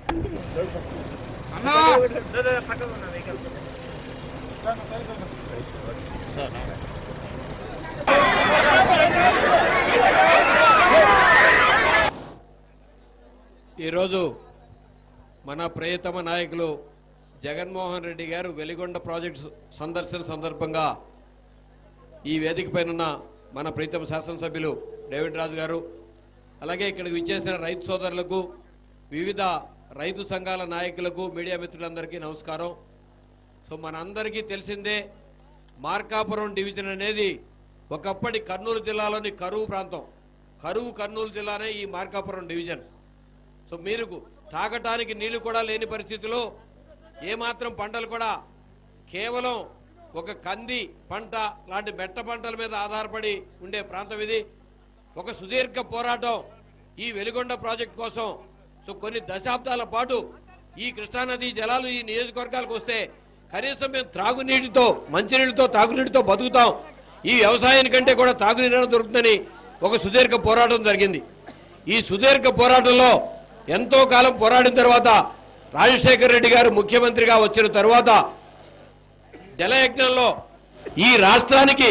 ఈరోజు మన ప్రియతమ నాయకులు జగన్మోహన్ రెడ్డి గారు వెలిగొండ ప్రాజెక్టు సందర్శన సందర్భంగా ఈ వేదిక పైన మన ప్రీతమ శాసనసభ్యులు డేవిడ్ రాజు గారు అలాగే ఇక్కడికి విచ్చేసిన రైతు సోదరులకు వివిధ రైతు సంఘాల నాయకులకు మీడియా మిత్రులందరికీ నమస్కారం సో మనందరికీ తెలిసిందే మార్కాపురం డివిజన్ అనేది ఒకప్పటి కర్నూలు జిల్లాలోని కరువు ప్రాంతం కరువు కర్నూలు జిల్లానే ఈ మార్కాపురం డివిజన్ సో మీరు తాగటానికి నీళ్లు కూడా లేని పరిస్థితిలో ఏమాత్రం పంటలు కూడా కేవలం ఒక కంది పంట లాంటి మెట్ట పంటల మీద ఆధారపడి ఉండే ప్రాంతం ఇది ఒక సుదీర్ఘ పోరాటం ఈ వెలిగొండ ప్రాజెక్ట్ కోసం సో కొన్ని దశాబ్దాల పాటు ఈ కృష్ణానది జలాలు ఈ నియోజకవర్గాలకు వస్తే కనీసం మేము త్రాగునీటితో మంచినీటితో తాగునీటితో బతుకుతాం ఈ వ్యవసాయానికంటే కూడా తాగునీరు దొరుకుతుందని ఒక సుదీర్ఘ పోరాటం జరిగింది ఈ సుదీర్ఘ పోరాటంలో ఎంతో కాలం పోరాడిన తర్వాత రాజశేఖర రెడ్డి గారు ముఖ్యమంత్రిగా వచ్చిన తర్వాత జలయజ్ఞంలో ఈ రాష్ట్రానికి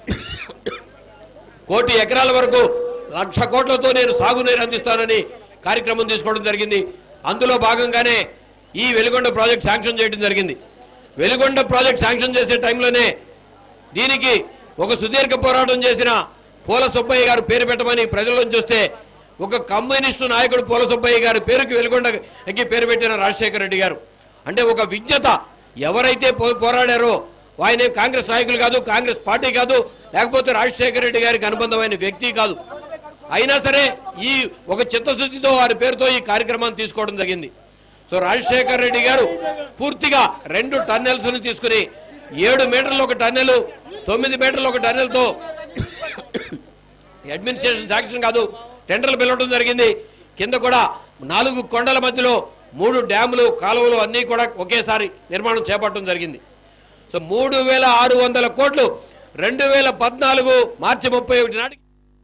కోటి ఎకరాల వరకు లక్ష కోట్లతో నేను సాగునీరు అందిస్తానని కార్యక్రమం తీసుకోవడం జరిగింది అందులో భాగంగానే ఈ వెలుగొండ ప్రాజెక్ట్ శాంక్షన్ చేయడం జరిగింది వెలుగొండ ప్రాజెక్ట్ శాంక్షన్ చేసే టైంలోనే దీనికి ఒక సుదీర్ఘ పోరాటం చేసిన పూల సుబ్బయ్య గారు పేరు పెట్టమని ప్రజలను చూస్తే ఒక కమ్యూనిస్టు నాయకుడు పూల సుబ్బయ్య గారి పేరుకి వెలుగొండకి పేరు పెట్టిన రాజశేఖర రెడ్డి గారు అంటే ఒక విజ్ఞత ఎవరైతే పో- పోరాడారో ఆయన కాంగ్రెస్ నాయకులు కాదు కాంగ్రెస్ పార్టీ కాదు లేకపోతే రాజశేఖర రెడ్డి గారికి అనుబంధమైన వ్యక్తి కాదు అయినా సరే ఈ ఒక చిత్తశుద్ధితో వారి పేరుతో ఈ కార్యక్రమాన్ని తీసుకోవడం జరిగింది సో రాజశేఖర రెడ్డి గారు పూర్తిగా రెండు టన్నెల్స్ ని తీసుకుని ఏడు మీటర్లు ఒక టన్నెలు తొమ్మిది మీటర్లు ఒక టన్నెల్తో అడ్మినిస్ట్రేషన్ శాంక్షన్ కాదు టెండర్లు పిలవడం జరిగింది కింద కూడా నాలుగు కొండల మధ్యలో మూడు డ్యాములు కాలువలు అన్నీ కూడా ఒకేసారి నిర్మాణం చేపట్టడం జరిగింది సో మూడు వేల ఆరు వందల కోట్లు రెండు వేల పద్నాలుగు మార్చి ముప్పై ఒకటి నాటికి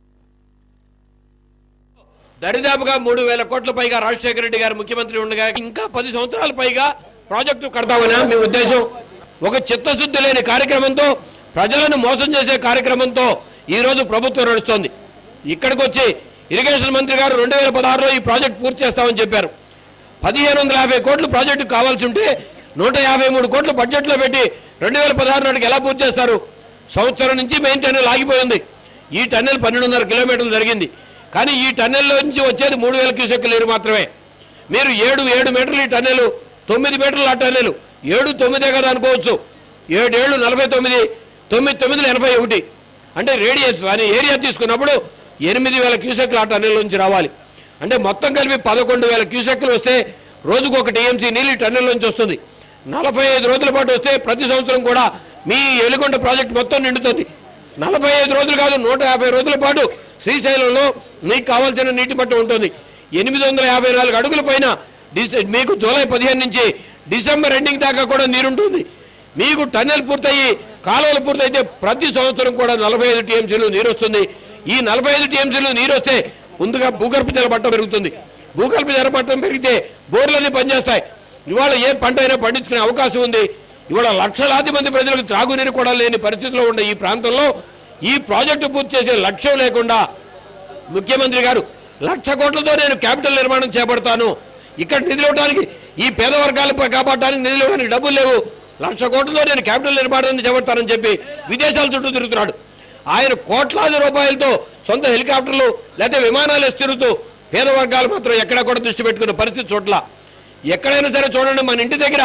దరిదాపుగా మూడు వేల కోట్ల పైగా రాజశేఖర రెడ్డి గారు ముఖ్యమంత్రి ఉండగా ఇంకా పది సంవత్సరాల పైగా ప్రాజెక్టు కడతామని మీ ఉద్దేశం ఒక చిత్తశుద్ధి లేని కార్యక్రమంతో ప్రజలను మోసం చేసే కార్యక్రమంతో ఈ రోజు ప్రభుత్వం నడుస్తోంది ఇక్కడికి వచ్చి ఇరిగేషన్ మంత్రి గారు రెండు వేల పదహారులో ఈ ప్రాజెక్ట్ పూర్తి చేస్తామని చెప్పారు పదిహేను వందల యాభై కోట్లు ప్రాజెక్టు కావాల్సి ఉంటే నూట యాభై మూడు కోట్లు బడ్జెట్లో పెట్టి రెండు వేల పదహారు నాటికి ఎలా పూర్తి చేస్తారు సంవత్సరం నుంచి మెయిన్ టన్నెల్ ఆగిపోయింది ఈ టన్నెల్ పన్నెండున్నర కిలోమీటర్లు జరిగింది కానీ ఈ టన్నెల్లో నుంచి వచ్చేది మూడు వేల క్యూసెక్ నీరు మాత్రమే మీరు ఏడు ఏడు మీటర్లు ఈ టన్నెలు తొమ్మిది మీటర్లు ఆ టన్నెలు ఏడు తొమ్మిదే కదా అనుకోవచ్చు ఏడేళ్ళు నలభై తొమ్మిది తొమ్మిది తొమ్మిది ఎనభై ఒకటి అంటే రేడియస్ అని ఏరియా తీసుకున్నప్పుడు ఎనిమిది వేల క్యూసెక్లు ఆ టన్నెల్ నుంచి రావాలి అంటే మొత్తం కలిపి పదకొండు వేల క్యూసెక్లు వస్తే రోజుకు ఒక టీఎంసీ నీళ్ళు ఈ టన్నెల్ నుంచి వస్తుంది నలభై ఐదు రోజుల పాటు వస్తే ప్రతి సంవత్సరం కూడా మీ ఎలుగొండ ప్రాజెక్ట్ మొత్తం నిండుతుంది నలభై ఐదు రోజులు కాదు నూట యాభై రోజుల పాటు శ్రీశైలంలో మీకు కావాల్సిన నీటి మట్టం ఉంటుంది ఎనిమిది వందల యాభై నాలుగు అడుగుల పైన డిస- మీకు జూలై పదిహేను నుంచి డిసెంబర్ ఎండింగ్ దాకా కూడా నీరుంటుంది మీకు టన్నెల్ పూర్తయి కాలువలు పూర్తయితే ప్రతి సంవత్సరం కూడా నలభై ఐదు టీఎంసీలు నీరు వస్తుంది ఈ నలభై ఐదు టీఎంసీలు నీరు వస్తే ముందుగా భూగర్భ జల మట్టం పెరుగుతుంది భూగర్భ జల మట్టం పెరిగితే బోర్లన్నీ పనిచేస్తాయి ఇవాళ ఏ పంట అయినా పండించుకునే అవకాశం ఉంది ఇవాళ లక్షలాది మంది ప్రజలకు త్రాగునీరు కూడా లేని పరిస్థితిలో ఉన్న ఈ ప్రాంతంలో ఈ ప్రాజెక్టు పూర్తి చేసే లక్ష్యం లేకుండా ముఖ్యమంత్రి గారు లక్ష కోట్లతో నేను క్యాపిటల్ నిర్మాణం చేపడతాను ఇక్కడ నిధులు ఇవ్వడానికి ఈ పేద వర్గాలపై కాపాడడానికి నిధులు ఇవ్వడానికి డబ్బులు లేవు లక్ష కోట్లతో నేను క్యాపిటల్ నిర్మాణం చేపడతానని చెప్పి విదేశాల చుట్టూ తిరుగుతున్నాడు ఆయన కోట్లాది రూపాయలతో సొంత హెలికాప్టర్లు లేకపోతే విమానాలు వేసి తిరుగుతూ పేద వర్గాలు మాత్రం ఎక్కడా కూడా దృష్టి పెట్టుకున్న పరిస్థితి చోట్ల ఎక్కడైనా సరే చూడండి మన ఇంటి దగ్గర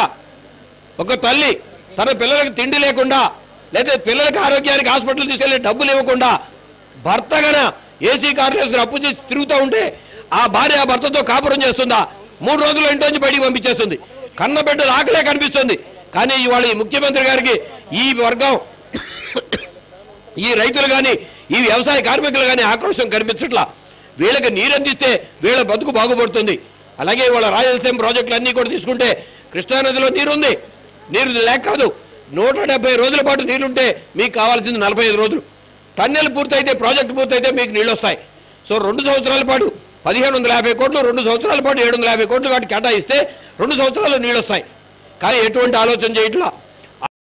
ఒక తల్లి తన పిల్లలకు తిండి లేకుండా లేదా పిల్లలకి ఆరోగ్యానికి హాస్పిటల్ తీసుకెళ్లే డబ్బులు ఇవ్వకుండా భర్త గన ఏసీ కార్లు వేసుకుని అప్పు చేసి తిరుగుతూ ఉంటే ఆ భార్య ఆ భర్తతో కాపురం చేస్తుందా మూడు రోజుల ఇంటి నుంచి బయటికి పంపించేస్తుంది కన్న బిడ్డలు ఆకలే కనిపిస్తుంది కానీ ఇవాళ ఈ ముఖ్యమంత్రి గారికి ఈ వర్గం ఈ రైతులు కానీ ఈ వ్యవసాయ కార్మికులు కానీ ఆక్రోశం కనిపించట్లా వీళ్ళకి నీరు అందిస్తే వీళ్ళ బతుకు బాగుపడుతుంది అలాగే ఇవాళ రాయలసీమ ప్రాజెక్టులు అన్నీ కూడా తీసుకుంటే కృష్ణానదిలో నీరుంది నీరు లేక కాదు నూట డెబ్బై రోజుల పాటు నీరుంటే మీకు కావాల్సింది నలభై ఐదు రోజులు టన్నెల్ పూర్తయితే ప్రాజెక్టు పూర్తయితే మీకు నీళ్ళు వస్తాయి సో రెండు సంవత్సరాల పాటు పదిహేను వందల యాభై కోట్లు రెండు సంవత్సరాల పాటు ఏడు వందల యాభై కోట్లు కాబట్టి కేటాయిస్తే రెండు సంవత్సరాలు నీళ్ళు వస్తాయి కానీ ఎటువంటి ఆలోచన చేయట్లా